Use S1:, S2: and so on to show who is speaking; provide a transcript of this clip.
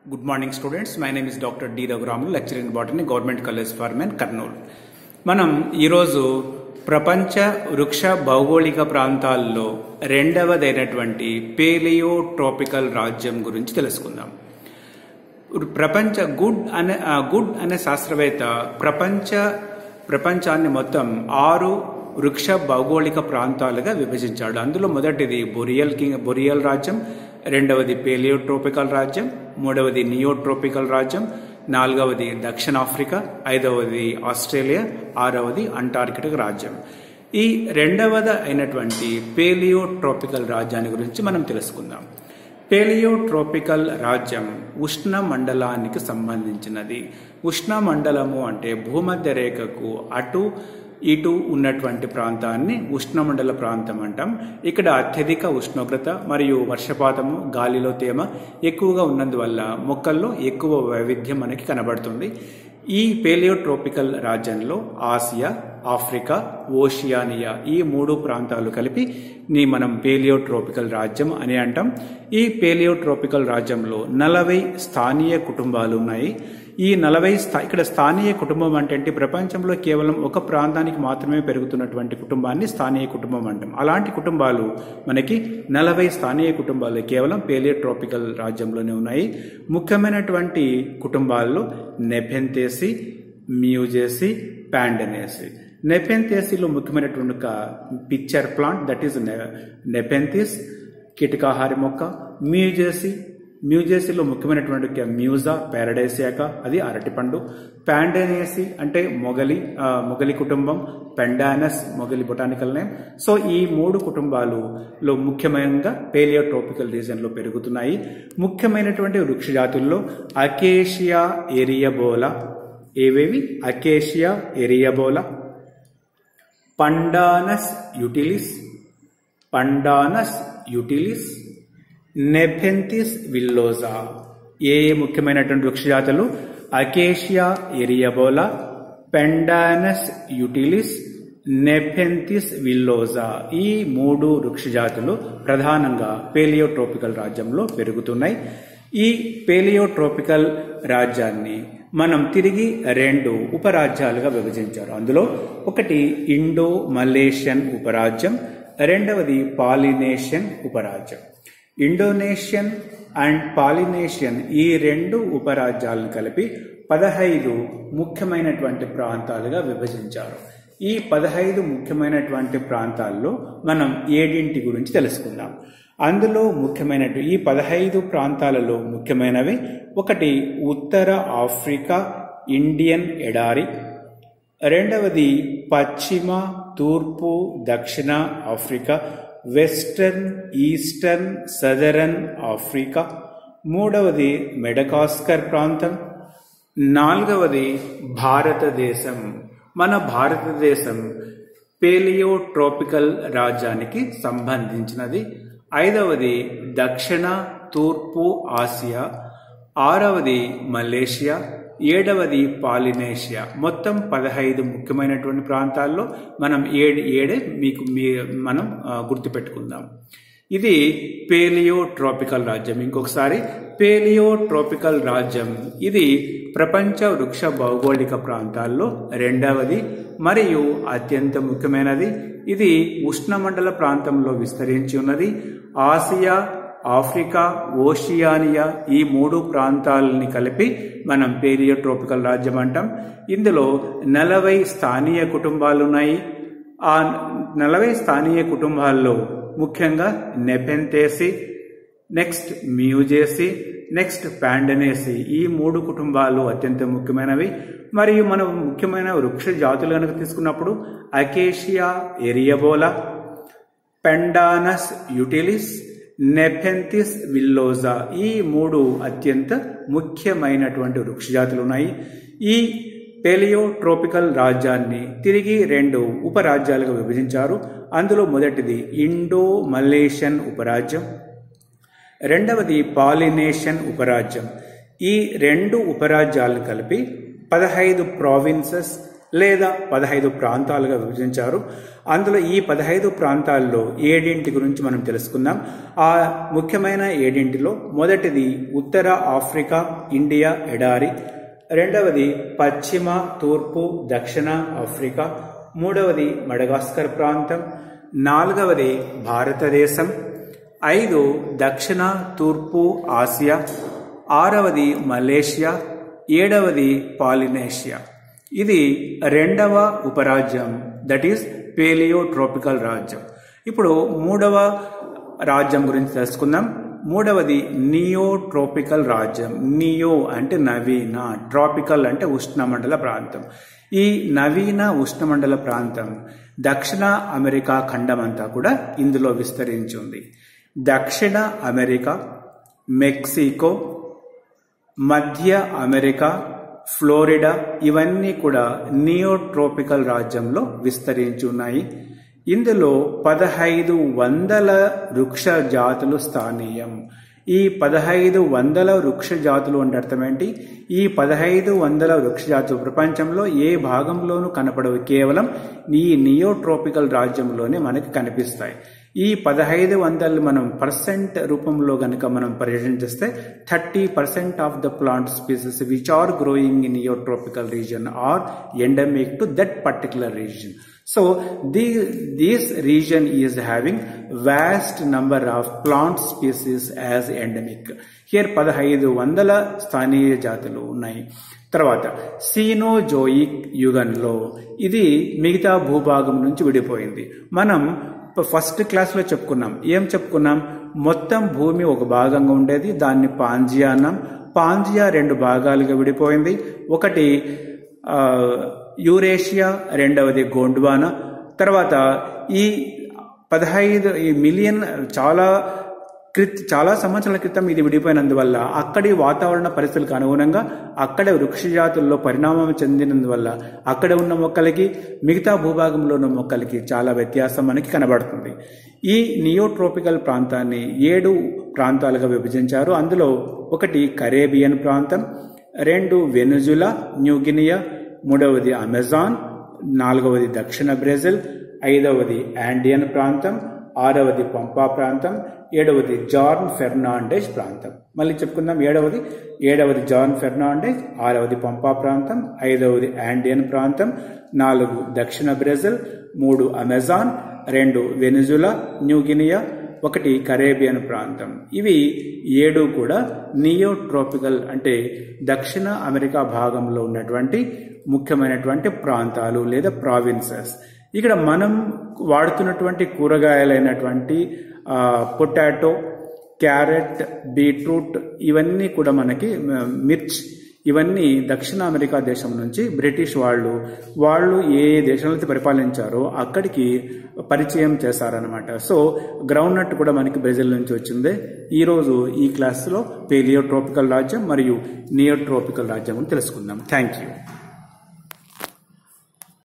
S1: Good morning, students. My name is Dr. D. Raghuramlu, lecturer in botany, Government College for Men, Kurnool మనం ఈరోజు ప్రపంచ వృక్ష భౌగోళిక ప్రాంతాల్లో రెండవదైనటువంటి పేలియో ట్రోపికల్ రాజ్యం గురించి తెలుసుకుందాం ప్రపంచ గుడ్ అనే ఆ, గుడ్ అనే శాస్త్రవేత్త ప్రపంచ ప్రపంచాన్ని మొత్తం ఆరు వృక్ష భౌగోళిక ప్రాంతాలుగా విభజించాడు అందులో మొదటిది బొరియల్ కింగ్ బొరియల్ రాజ్యం రెండవది పేలియోట్రోపికల్ రాజ్యం మూడవది నియోట్రోపికల్ రాజ్యం నాలుగవది దక్షిణాఫ్రికా ఐదవది ఆస్ట్రేలియా ఆరవది అంటార్కిటిక్ రాజ్యం ఈ రెండవద అయినటువంటి పేలియోట్రోపికల్ రాజ్యాన్ని గురించి మనం తెలుసుకుందాం పేలియోట్రోపికల్ రాజ్యం ఉష్ణ మండలానికి సంబంధించినది ఉష్ణ మండలము అంటే భూమధ్య రేఖకు అటు ఇటు ఉన్నటువంటి ప్రాంతాన్ని ఉష్ణమండల ప్రాంతం అంటాం ఇక్కడ అత్యధిక ఉష్ణోగ్రత మరియు వర్షపాతము గాలిలో తేమ ఎక్కువగా ఉన్నందువల్ల మొక్కల్లో ఎక్కువ వైవిధ్యం మనకి కనబడుతుంది ఈ పేలియోట్రోపికల్ రాజ్యంలో ఆసియా ఆఫ్రికా ఓషియానియా ఈ మూడు ప్రాంతాలు కలిపి ని మనం పేలియోట్రోపికల్ రాజ్యం అని అంటాం ఈ పేలియోట్రోపికల్ రాజ్యంలో నలభై స్థానీయ కుటుంబాలు ఉన్నాయి ఈ నలభై స్థా ఇక్కడ స్థానీయ కుటుంబం అంటే ఏంటి? ప్రపంచంలో కేవలం ఒక ప్రాంతానికి మాత్రమే పెరుగుతున్నటువంటి కుటుంబాన్ని స్థానీయ కుటుంబం అంటాం అలాంటి కుటుంబాలు మనకి నలభై స్థానీయ కుటుంబాలు కేవలం పేలియోట్రోపికల్ రాజ్యంలోనే ఉన్నాయి ముఖ్యమైనటువంటి కుటుంబాల్లో నెఫెంతేసి మ్యూజేసి ప్యాండనేసి నెఫెంతేసిలో ముఖ్యమైనటువంటి ఒక picture plant that is Nepenthes కీటకాహారి మొక్క మ్యూజేసి మ్యూజేసీలో ముఖ్యమైనటువంటి ఒక మ్యూజా పారడైసియాక అది అరటిపండు ప్యాండనేసి అంటే మొగలి ఆ, మొగలి కుటుంబం పెండానస్ మొగలి బొటానికల్ నేమ్ సో ఈ మూడు కుటుంబాలులో ముఖ్యంగా పేలియోట్రోపికల్ రీజన్లో పెరుగుతున్నాయి ముఖ్యమైనటువంటి వృక్ష జాతుల్లో అకేషియా ఏరియబోలా ఏవేవి అకేషియా ఏరియబోలా పండానస్ యుటిలిస్ పండానస్ యుటిలిస్ నెఫెంతిస్ విల్లోజా ఏ ఏ ముఖ్యమైనటువంటి వృక్ష జాతులు అకేషియా ఎరియబోలా పెండానస్ యుటిలిస్ నెఫెంతిస్ విల్లోజా ఈ మూడు వృక్ష జాతులు ప్రధానంగా పేలియోట్రోపికల్ రాజ్యంలో పెరుగుతున్నాయి ఈ పేలియోట్రోపికల్ రాజ్యాన్ని మనం తిరిగి రెండు ఉపరాజ్యాలుగా విభజించారు అందులో ఒకటి ఇండో మలేషియన్ ఉపరాజ్యం రెండవది పాలినేషియన్ ఉపరాజ్యం ఇండోనేషియన్ అండ్ పాలినేషియన్ ఈ రెండు ఉపరాజ్యాలను కలిపి పదహైదు ముఖ్యమైనటువంటి ప్రాంతాలుగా విభజించారు ఈ పదహైదు ముఖ్యమైనటువంటి ప్రాంతాల్లో మనం ఏడింటి గురించి తెలుసుకుందాం అందులో ముఖ్యమైనటు ఈ పదహైదు ప్రాంతాలలో ముఖ్యమైనవి ఒకటి ఉత్తర ఆఫ్రికా ఇండియన్ ఎడారి రెండవది పశ్చిమ తూర్పు దక్షిణ Africa western eastern southern Africa మూడవది మెడకాస్కర్ ప్రాంతం నాలుగవది భారతదేశం మన భారతదేశం పేలియోట్రోపికల్ రాజ్యానికి సంబంధించినది ఐదవది దక్షిణ తూర్పు ఆసియా ఆరవది మలేషియా ఏడవది పాలినేషియా మొత్తం పదహైదు ముఖ్యమైనటువంటి ప్రాంతాల్లో మనం ఏడు ఏడే మీకు మీ మనం ఆ, గుర్తుపెట్టుకుందాం ఇది పేలియో ట్రోపికల్ రాజ్యం ఇంకొకసారి పేలియో ట్రోపికల్ రాజ్యం ఇది ప్రపంచ వృక్ష భౌగోళిక ప్రాంతాల్లో రెండవది మరియు అత్యంత ముఖ్యమైనది ఇది ఉష్ణమండల ప్రాంతంలో విస్తరించి ఉన్నది ఆసియా ఆఫ్రికా ఓషియానియా ఈ మూడు ప్రాంతాలని కలిపి మనం పేరియోట్రోపికల్ రాజ్యం అంటాం ఇందులో నలభై స్థానీయ కుటుంబాలు ఉన్నాయి ఆ నలభై స్థానీయ కుటుంబాల్లో ముఖ్యంగా నెపెంతేసి నెక్స్ట్ మ్యూజేసి నెక్స్ట్ ప్యాండనేసి ఈ మూడు కుటుంబాలు అత్యంత ముఖ్యమైనవి మరియు మనం ముఖ్యమైన వృక్ష జాతులు కనుక తీసుకున్నప్పుడు అకేషియా ఎరియబోలా పెండానస్ యుటిలిస్ నెఫెంతిస్ విల్లోజా ఈ మూడు అత్యంత ముఖ్యమైనటువంటి వృక్ష జాతులు ఉన్నాయి ఈ పేలియోట్రోపికల్ రాజ్యాన్ని తిరిగి రెండు ఉపరాజ్యాలుగా విభజించారు అందులో మొదటిది ఇండో మలేషియన్ ఉపరాజ్యం రెండవది పాలినేషియన్ ఉపరాజ్యం ఈ రెండు ఉపరాజ్యాలను కలిపి పదహైదు ప్రావిన్సెస్ లేదా పదహైదు ప్రాంతాలుగా విభజించారు అందులో ఈ పదహైదు ప్రాంతాల్లో ఏడింటి గురించి మనం తెలుసుకుందాం ఆ ముఖ్యమైన ఏడింటిలో మొదటిది ఉత్తర ఆఫ్రికా ఇండియా ఎడారి రెండవది పశ్చిమ తూర్పు దక్షిణ ఆఫ్రికా మూడవది మడగాస్కర్ ప్రాంతం నాలుగవది భారతదేశం ఐదు దక్షిణ తూర్పు ఆసియా ఆరవది మలేషియా ఏడవది పాలినేషియా ఇది రెండవ ఉపరాజ్యం దట్ ఈస్ పేలియో ట్రోపికల్ రాజ్యం ఇప్పుడు మూడవ రాజ్యం గురించి తెలుసుకుందాం మూడవది నియో ట్రోపికల్ రాజ్యం నియో అంటే నవీన ట్రాపికల్ అంటే ఉష్ణమండల ప్రాంతం ఈ నవీన ఉష్ణమండల ప్రాంతం దక్షిణ అమెరికా ఖండం అంతా కూడా ఇందులో విస్తరించి ఉంది దక్షిణ అమెరికా మెక్సికో మధ్య అమెరికా ఫ్లోరిడా ఇవన్నీ కూడా నియోట్రోపికల్ రాజ్యంలో విస్తరించి ఉన్నాయి ఇందులో పదహైదు వందల వృక్ష జాతులు స్థానీయం ఈ పదహైదు వందల వృక్ష జాతులు అంటే అర్థం ఏంటి ఈ పదహైదు వందల వృక్ష జాతులు ప్రపంచంలో ఏ భాగంలోనూ కనపడవు కేవలం ఈ నియోట్రోపికల్ రాజ్యంలోనే మనకి కనిపిస్తాయి ఈ పదహైదు వందలు మనం పర్సెంట్ రూపంలో గనక మనం పరిశీలిస్తే thirty percent of the plant species which are growing in neotropical region are endemic to that particular region So the, this region is having vast number of plant species as endemic. Here పదహైదు వందల స్థానీయ జాతులు ఉన్నాయి తర్వాత Cenozoic యుగంలో ఇది మిగతా భూభాగం నుంచి విడిపోయింది మనం ఫస్ట్ క్లాస్లో చెప్పుకున్నాం ఏం చెప్పుకున్నాం మొత్తం భూమి ఒక భాగంగా ఉండేది దాన్ని పాంజియా అన్నాం పాంజియా రెండు భాగాలుగా విడిపోయింది ఒకటి యూరేషియా రెండవది గోండ్వానా తర్వాత ఈ పదహైదు ఈ మిలియన్ చాలా క్రిత్ చాలా సంవత్సరాల క్రితం ఇది విడిపోయినందువల్ల అక్కడి వాతావరణ పరిస్థితులకు అనుగుణంగా అక్కడ వృక్ష జాతుల్లో పరిణామం చెందినందువల్ల అక్కడ ఉన్న మొక్కలకి మిగతా భూభాగంలో ఉన్న మొక్కలకి చాలా వ్యత్యాసం మనకి కనబడుతుంది ఈ నియోట్రోపికల్ ప్రాంతాన్ని ఏడు ప్రాంతాలుగా విభజించారు అందులో ఒకటి కరేబియన్ ప్రాంతం రెండు వెనుజులా న్యూగినియా మూడవది అమెజాన్ నాలుగవది దక్షిణ బ్రెజిల్ ఐదవది ఆండియన్ ప్రాంతం ఆరవది పంపా ప్రాంతం ఏడవది జాన్ ఫెర్నాండెజ్ ప్రాంతం మళ్ళీ చెప్పుకుందాం ఏడవది ఏడవది జాన్ ఫెర్నాండెజ్ ఆరవది పంపా ప్రాంతం ఐదవది ఆండియన్ ప్రాంతం నాలుగు దక్షిణ బ్రెజిల్ మూడు అమెజాన్ రెండు వెనుజులా న్యూగినియా ఒకటి కరేబియన్ ప్రాంతం ఇవి ఏడు కూడా నియోట్రోపికల్ అంటే దక్షిణ అమెరికా భాగంలో ఉన్నటువంటి ముఖ్యమైనటువంటి ప్రాంతాలు లేదా ప్రావిన్సెస్ ఇక్కడ మనం వాడుతున్నటువంటి కూరగాయలైనటువంటి పొటాటో క్యారెట్ బీట్రూట్ ఇవన్నీ కూడా మనకి మిర్చ్ ఇవన్నీ దక్షిణ అమెరికా దేశం నుంచి బ్రిటిష్ వాళ్ళు వాళ్ళు ఏ ఏ దేశంలో పరిపాలించారో అక్కడికి పరిచయం చేశారనమాట సో గ్రౌండ్ నట్ కూడా మనకి బ్రెజిల్ నుంచి వచ్చింది ఈరోజు ఈ క్లాస్లో పేలియోట్రోపికల్ రాజ్యం మరియు నియోట్రోపికల్ రాజ్యం తెలుసుకుందాం థ్యాంక్ యూ